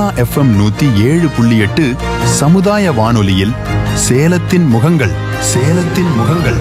Sona FM நூத்தி ஏழு புள்ளி எட்டு சமுதாய வானொலியில் சேலத்தின் முகங்கள் சேலத்தின் முகங்கள்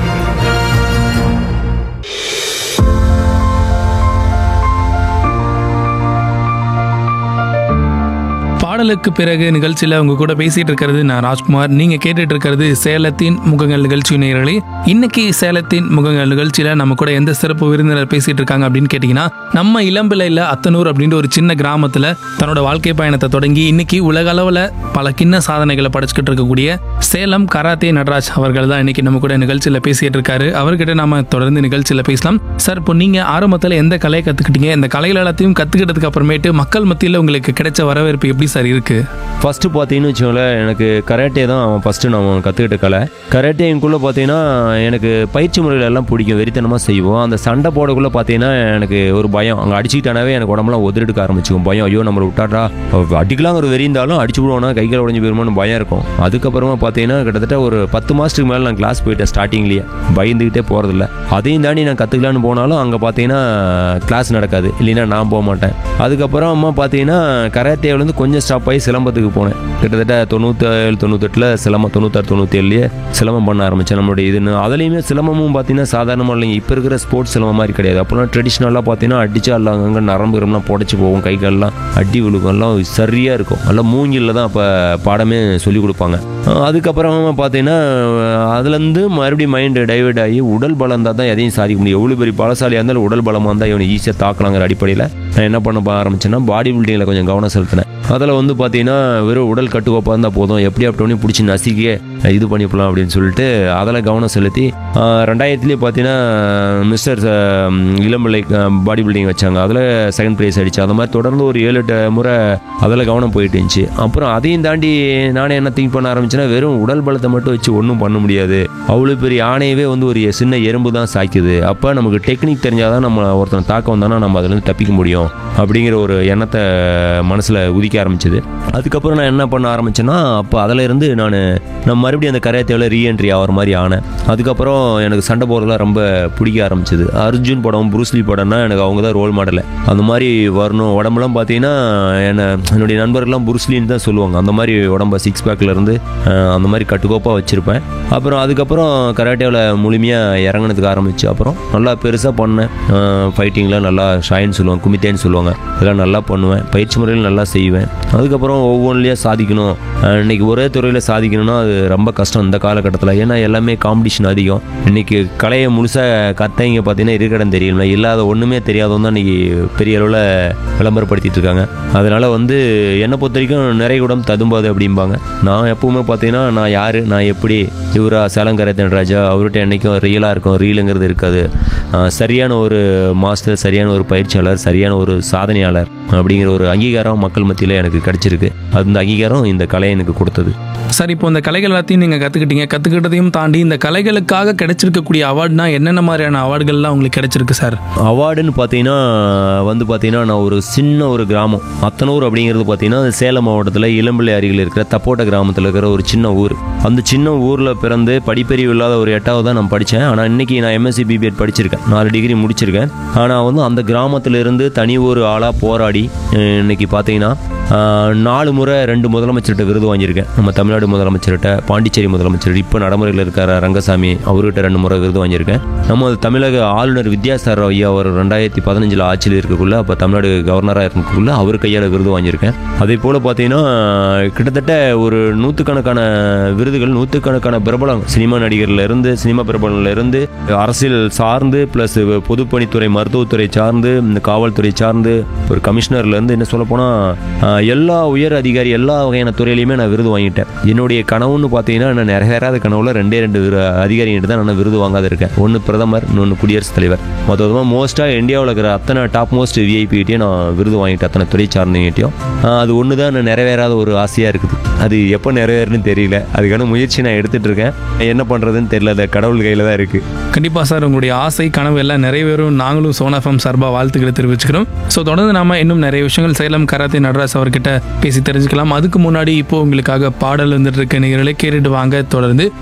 பாடலுக்கு பிறகு நிகழ்ச்சியில் உங்க கூட பேசிட்டு இருக்கிறது நான் ராஜ்குமார் நீங்க கேட்டுட்டு இருக்கிறது சேலத்தின் முகங்கள் நிகழ்ச்சி நேயர்களே இன்னைக்கு சேலத்தின் முகங்கள் நிகழ்ச்சியில நம்ம கூட எந்த சிறப்பு விருந்தினர் பேசிட்டு இருக்காங்க அப்படின்னு கேட்டீங்கன்னா நம்ம இளம்பிள்ளையில அத்தனூர் அப்படின்ற ஒரு சின்ன கிராமத்துல தன்னோட வாழ்க்கை பயணத்தை தொடங்கி இன்னைக்கு உலக அளவுல பல கிண்ண சாதனைகளை படைச்சுக்கிட்டு இருக்கக்கூடிய சேலம் கராத்தே நடராஜ் அவர்கள் தான் இன்னைக்கு நம்ம கூட நிகழ்ச்சியில பேசிட்டு இருக்காரு அவர்கிட்ட நாம தொடர்ந்து நிகழ்ச்சியில பேசலாம் சார் இப்போ நீங்க ஆரம்பத்துல எந்த கலையை கத்துக்கிட்டீங்க இந்த கலைகள் எல்லாத்தையும் கத்துக்கிட்டதுக்கு அப்புறமேட்டு மக்கள் மத்தியில் உங்களுக்கு கிடைச்ச வரவேற்பு எப்படி சார் இருக்கு ஃபஸ்ட்டு பார்த்தீங்கன்னு வச்சுக்கோங்களேன் எனக்கு கராட்டே தான் அவன் ஃபஸ்ட்டு நான் கற்றுக்கிட்ட கலை கராட்டேங்குள்ளே பார்த்தீங்கன்னா எனக்கு பயிற்சி முறைகள் எல்லாம் பிடிக்கும் வெறித்தனமாக செய்வோம் அந்த சண்டை போடக்குள்ளே பார்த்தீங்கன்னா எனக்கு ஒரு பயம் அங்கே அடிச்சுக்கிட்டானாவே எனக்கு உடம்புலாம் உதறிடுக்க ஆரம்பிச்சுக்கும் பயம் ஐயோ நம்மளை விட்டாட்டா அடிக்கலாங்கிற வெறி இருந்தாலும் அடிச்சு விடுவோம்னா கை கால் உடஞ்சி போயிருமோன்னு பயம் இருக்கும் அதுக்கப்புறமா பார்த்தீங்கன்னா கிட்டத்தட்ட ஒரு பத்து மாதத்துக்கு மேலே நான் கிளாஸ் போயிட்டேன் ஸ்டார்டிங்லேயே பயந்துக்கிட்டே போகிறதில்ல அதையும் தாண்டி நான் கற்றுக்கலான்னு போனாலும் அங்கே பார்த்தீங்கன்னா கிளாஸ் நடக்காது இல்லைன்னா நான் போக மாட்டேன் அதுக்கப்புறம் அம்மா பார்த்தீங்கன்னா கராத்தேவிலேருந்து கொஞ்சம் ஸ்டாப் ஆகி சிலம்பத்துக்கு போனேன் கிட்டத்தட்ட தொண்ணூற்றேழு தொண்ணூத்தெட்டில் சிலம்பம் தொண்ணூத்தாறு தொண்ணூற்றேழுலேயே சிலம்பம் பண்ண ஆரம்பித்தேன் நம்மளுடைய இதுன்னு அதுலேயுமே சிலம்பமும் பார்த்தீங்கன்னா சாதாரணமாக இல்லைங்க இப்போ இருக்கிற ஸ்போர்ட்ஸ் சிலம்பம் மாதிரி கிடையாது அப்போலாம் ட்ரெடிஷ்னலாக பார்த்தீங்கன்னா அடிச்சா எல்லாம் அங்கங்கே நரம்புகிறம்லாம் புடச்சி போகும் கை கால்லாம் அடி விழுகும் எல்லாம் சரியாக இருக்கும் எல்லாம் மூங்கிலில் தான் அப்போ பாடமே சொல்லிக் கொடுப்பாங்க அஹ் அதுக்கப்புறமா பார்த்தீங்கன்னா அதுலேருந்து மறுபடியும் மைண்டு டைவர்ட் ஆகி உடல் பலம் இருந்தால் தான் எதையும் சாதிக்க முடியும் எவ்வளோ பெரிய பலசாலியாக இருந்தாலும் உடல் பலமாக இருந்தால் இவனை ஈஸியாக தாக்கலாங்கிற அடிப்படையில் நான் என்ன பண்ண ஆரம்பிச்சேன்னா பாடி பில்டிங்கில் கொஞ்சம் கவனம் செலுத்தினேன் அதில் வந்து பார்த்தீங்கன்னா வெறும் உடல் கட்டுக்கோப்பாக இருந்தால் போதும் எப்படி அப்படியே பிடிச்சி நசுக்கியே இது பண்ணிக்கலாம் அப்படின்னு சொல்லிட்டு அதில் கவனம் செலுத்தி ஆஹ் ரெண்டாயிரத்துலேயே பார்த்தீங்கன்னா மிஸ்டர் இளம்பிள்ளை பாடி பில்டிங் வச்சாங்க அதில் செகண்ட் ப்ரைஸ் அடிச்சு அந்த மாதிரி தொடர்ந்து ஒரு ஏழு எட்டு முறை அதில் கவனம் போயிட்டு இருந்துச்சு அப்புறம் அதையும் தாண்டி நானே என்ன திங்க் பண்ண ஆரம்பிச்சேன்னா வெறும் உடல் பலத்தை மட்டும் வச்சு ஒன்றும் பண்ண முடியாது அவ்வளோ பெரிய ஆணையவே வந்து ஒரு சின்ன எறும்பு தான் சாய்க்குது அப்போ நமக்கு டெக்னிக் தெரிஞ்சால் தான் நம்ம ஒருத்தனை தாக்க வந்தானா நம்ம அதுலேருந்து தப்பிக்க முடியும் அப்படிங்கிற ஒரு எண்ணத்தை மனசில் உதிக்க ஆரம்பிச்சது அதுக்கப்புறம் நான் என்ன பண்ண ஆரம்பிச்சேன்னா அப்போ அதில் இருந்து நான் நான் மறுபடியும் அந்த கரையத்தேவில் ரீஎன்ட்ரி ஆகிற மாதிரி ஆனேன் அதுக்கப்புறம் எனக்கு சண்டை போடுறதுலாம் ரொம்ப பிடிக்க ஆரம்பிச்சது அர்ஜுன் படம் புரூஸ்லி படம்னா எனக்கு அவங்க தான் ரோல் மாடல் அந்த மாதிரி வரணும் உடம்புலாம் பார்த்தீங்கன்னா என்ன என்னுடைய நண்பர்கள்லாம் புருஸ்லின்னு தான் சொல்லுவாங்க அந்த மாதிரி உடம்ப சிக்ஸ் பேக்லேருந்து அந்த மாதிரி கட்டுக்கோப்பாக வச்சுருப்பேன் அப்புறம் அதுக்கப்புறம் கராட்டேவில் முழுமையாக இறங்கினதுக்கு ஆரம்பிச்சு அப்புறம் நல்லா பெருசாக பண்ணேன் ஃபைட்டிங்கில் நல்லா ஷாயின்னு சொல்லுவாங்க குமித்தேன்னு சொல்லுவாங்க இதெல்லாம் நல்லா பண்ணுவேன் பயிற்சி முறையில் நல்லா செய்வேன் அதுக்கப்புறம் ஒவ்வொன்றிலையும் சாதிக்கணும் அஹ் இன்னைக்கு ஒரே துறையில் சாதிக்கணும்னா அது ரொம்ப கஷ்டம் இந்த காலகட்டத்தில் ஏன்னா எல்லாமே காம்படிஷன் அதிகம் இன்னைக்கு கலையை முழுசாக கத்தைங்க பார்த்தீங்கன்னா இருக்கடம் தெரியல இல்லாத ஒன்றுமே தெரியாதவங்க தான் இன்னைக்கு பெரிய அளவில் விளம்பரப்படுத்திட்டு இருக்காங்க அதனால வந்து என்னை பொறுத்த வரைக்கும் நிறைய குடம் ததும்பாது அப்படிம்பாங்க நான் எப்பவுமே பார்த்தீங்கன்னா நான் யார் நான் எப்படி இவரா சேலங்கரத்தன் ராஜா அவர்கிட்ட என்றைக்கும் ரியலாக இருக்கும் ரீலுங்கிறது இருக்காது ஆஹ் சரியான ஒரு மாஸ்டர் சரியான ஒரு பயிற்சியாளர் சரியான ஒரு சாதனையாளர் அப்படிங்கிற ஒரு அங்கீகாரம் மக்கள் மத்தியில் எனக்கு கிடைச்சிருக்கு அந்த அங்கீகாரம் இந்த கலை எனக்கு கொடுத்தது சார் இப்போ இந்த கலைகள் எல்லாத்தையும் நீங்கள் கற்றுக்கிட்டீங்க கற்றுக்கிட்டதையும் தாண்டி இந்த கலைகளுக்காக கிடைச்சிருக்கக்கூடிய அவார்ட்னா என்னென்ன மாதிரியான அவார்டுகள்லாம் உங்களுக்கு கிடைச்சிருக்கு சார் அவார்டுன்னு பார்த்தீங்கன்னா வந்து பார்த்தீங்கன்னா நான் ஒரு சின்ன ஒரு கிராமம் அத்தனூர் அப்படிங்கிறது பார்த்தீங்கன்னா சேலம் மாவட்டத்தில் இளம்பிள்ளை அருகில் இருக்கிற தப்போட்ட கிராமத்தில் இருக்கிற ஒரு சின்ன ஊர் அந்த சின்ன ஊரில் பிறந்து படிப்பறிவு இல்லாத ஒரு எட்டாவது தான் நான் படித்தேன் ஆனால் இன்னைக்கு நான் எம்எஸ்சி பிபிஎட் படிச்சிருக்கேன் நாலு டிகிரி முடிச்சிருக்கேன் ஆனால் வந்து அந்த கிராமத்திலிருந்து தனி ஒரு ஆளாக போராடி அஹ் இன்னைக்கு பார்த்தீங்கன்னா ஆஹ் நாலு முறை ரெண்டு முதலமைச்சர்கிட்ட விருது வாங்கியிருக்கேன் நம்ம தமிழ்நாடு முதலமைச்சர்கிட்ட பாண்டிச்சேரி முதலமைச்சர் இப்போ நடைமுறையில் இருக்கிற ரங்கசாமி அவர்கிட்ட ரெண்டு முறை விருது வாங்கியிருக்கேன் நம்ம தமிழக ஆளுநர் வித்யாசாகர் ஐயா அவர் ரெண்டாயிரத்தி பதினஞ்சில் ஆட்சியில் இருக்கக்குள்ள அப்போ தமிழ்நாடு கவர்னராக இருக்கக்குள்ள அவர் கையால் விருது வாங்கியிருக்கேன் அதே போல் பார்த்தீங்கன்னா கிட்டத்தட்ட ஒரு நூற்றுக்கணக்கான விருதுகள் நூற்றுக்கணக்கான பிரபலம் சினிமா நடிகர்ல இருந்து சினிமா பிரபலங்கள்ல இருந்து அரசியல் சார்ந்து ப்ளஸ் பொதுப்பணித்துறை மருத்துவத்துறை சார்ந்து இந்த காவல்துறை சார்ந்து ஒரு கமிஷனர்ல இருந்து என்ன சொல்ல போனா ஆஹ், எல்லா உயர் அதிகாரி எல்லா வகையான துறையிலையுமே நான் விருது வாங்கிட்டேன் என்னுடைய கனவுன்னு பார்த்தீங்கன்னா நான் நிறைவேறாத கனவுல ரெண்டே ரெண்டு விரு- அதிகாரிகிட்ட தான் நான் விருது வாங்காத இருக்கேன் ஒன்று பிரதமர் இன்னொன்று குடியரசுத் தலைவர் மொத்தமாக மோஸ்ட்டாக இந்தியாவில் இருக்கிற அத்தனை டாப் மோஸ்ட் விஐபிகிட்டையும் நான் விருது வாங்கிட்டேன் அத்தனை துறை சார்ந்தவங்ககிட்டையும் ஆஹ், அது ஒன்று தான் நான் நிறைவேறாத ஒரு ஆசையாக இருக்குது அது எப்போ நிறைவேறுன்னு தெரியல அதுக்கான முயற்சி நான் எடுத்துட்டு இருக்கேன் என்ன பண்ணுறதுன்னு தெரியல அது கடவுள் கையில் தான் இருக்குது கண்டிப்பாக சார் உங்களுடைய ஆசை கனவு எல்லாம் நிறைவேறும் நாங்களும் சோனாஃபம் சார்பாக வாழ்த்துக்களை தெரிவிச்சுக்கிறோம் ஸோ தொடர்ந்து நாம இன்னும் நிறைய விஷயங்கள் சேலம் கராத்தே நடராஜ் அவர்கிட்ட பேசி தெரிஞ்சுக்கலாம் அதுக்கு முன்னாடி இப்போ உங்களுக்காக பாடல் வந்துட்டு இருக்க நிகழ்களை கேட்டுட்டு வாங்க தொடர்ந்து